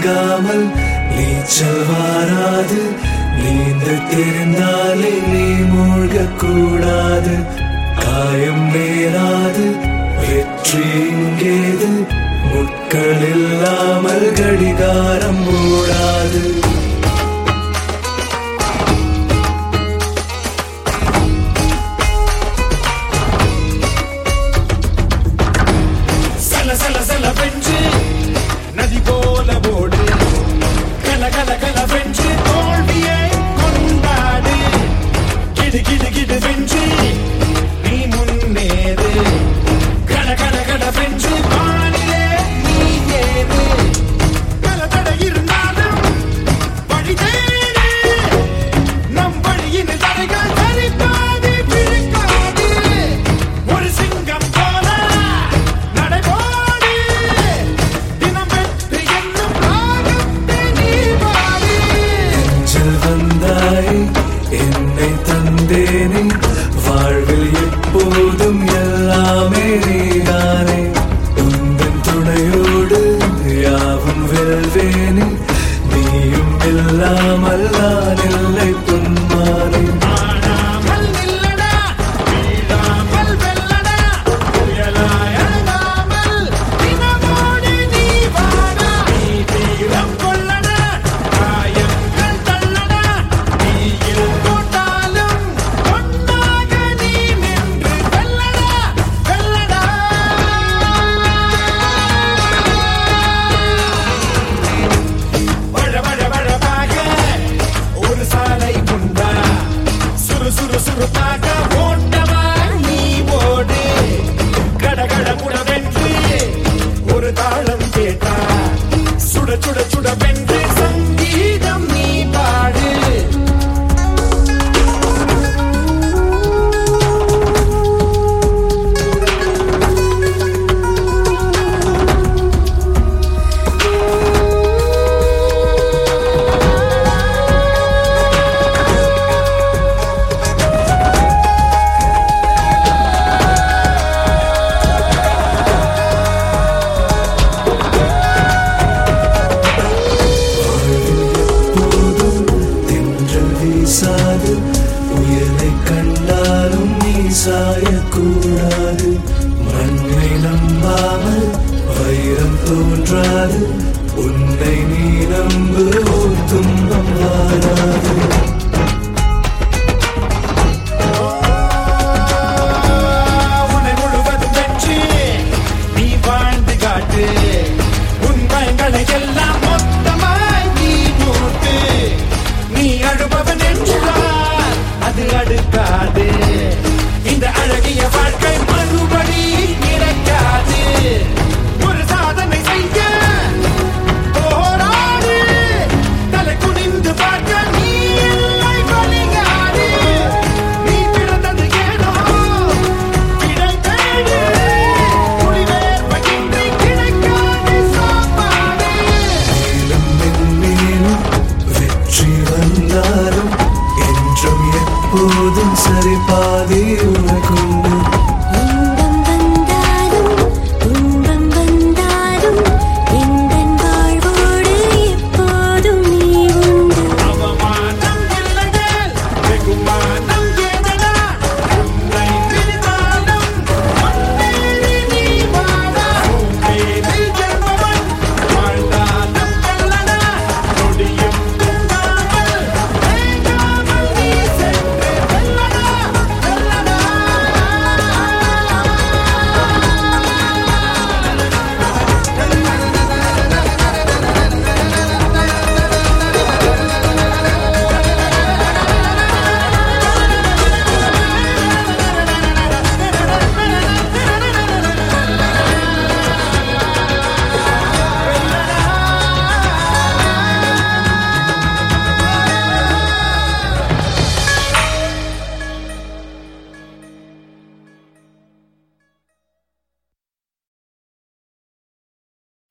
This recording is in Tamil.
நீங்காமல் நீச்சல் வாராது நீந்த தெரிந்தாலே நீ மூழ்கக் கூடாது காயம் நேராது வெற்றி இங்கேது முட்கள் இல்லாமல் கடிகாரம் மூடாது சல சல சல வென்று நதி போல ஓடு கல கல கல வென்று தோல்வியை கொண்டாடு கிடு கிடு கிடு வென்று நீ முன்னேறு கல கல கல வென்று வானிலே நீ ஏறு பல தடை இருந்தாலும் வழி தேடு நம் வழியின் தடைகள் தரிக்காது பிடிக்காது ஒரு சிங்கம் போல நடைபோடு தினம் வெற்றி என்னும் ராகத்தை நீ பாடு நெஞ்சில் வந்தாய் என்னை தந்தேனே வாழ்வில் எப்போதும் எல்லாமே நீதானே உந்தன் துணையோடு யாவும் வெல்வேனே நீயும் இல்லாமல் நான் இல்லை பொன்மானே ஆடாமல் நில்லடா வீழாமல் வெல்லடா புயலாய் அழகாமல் தினமோடு நீ வாடா நீ தீரம் கொள்ளடா காயங்கள் தள்ளடா நீயில் போட்டாலும் ஒன்றாக நீ நின்று வெல்லடா வெல்லடா வழ வழ வழவாக ஒரு சாலை உண்டா சுறு சுறு சுறுப்பாக ஓட்டமா நீ ஓடு கட கட குடவென்று ஒரு தாளம் கேட்டா சுட சுட சுட வென்று சங்கீதம் நீ பாடு போதும் தென்றல் வீசாது உயிரை கண்டாலும் நீ சாயக்கூடாது மண்ணை நம்பாமல் வைரம் தோன்றாது உன்னை நீ நம்பு ஓர் துன்பம் வாராது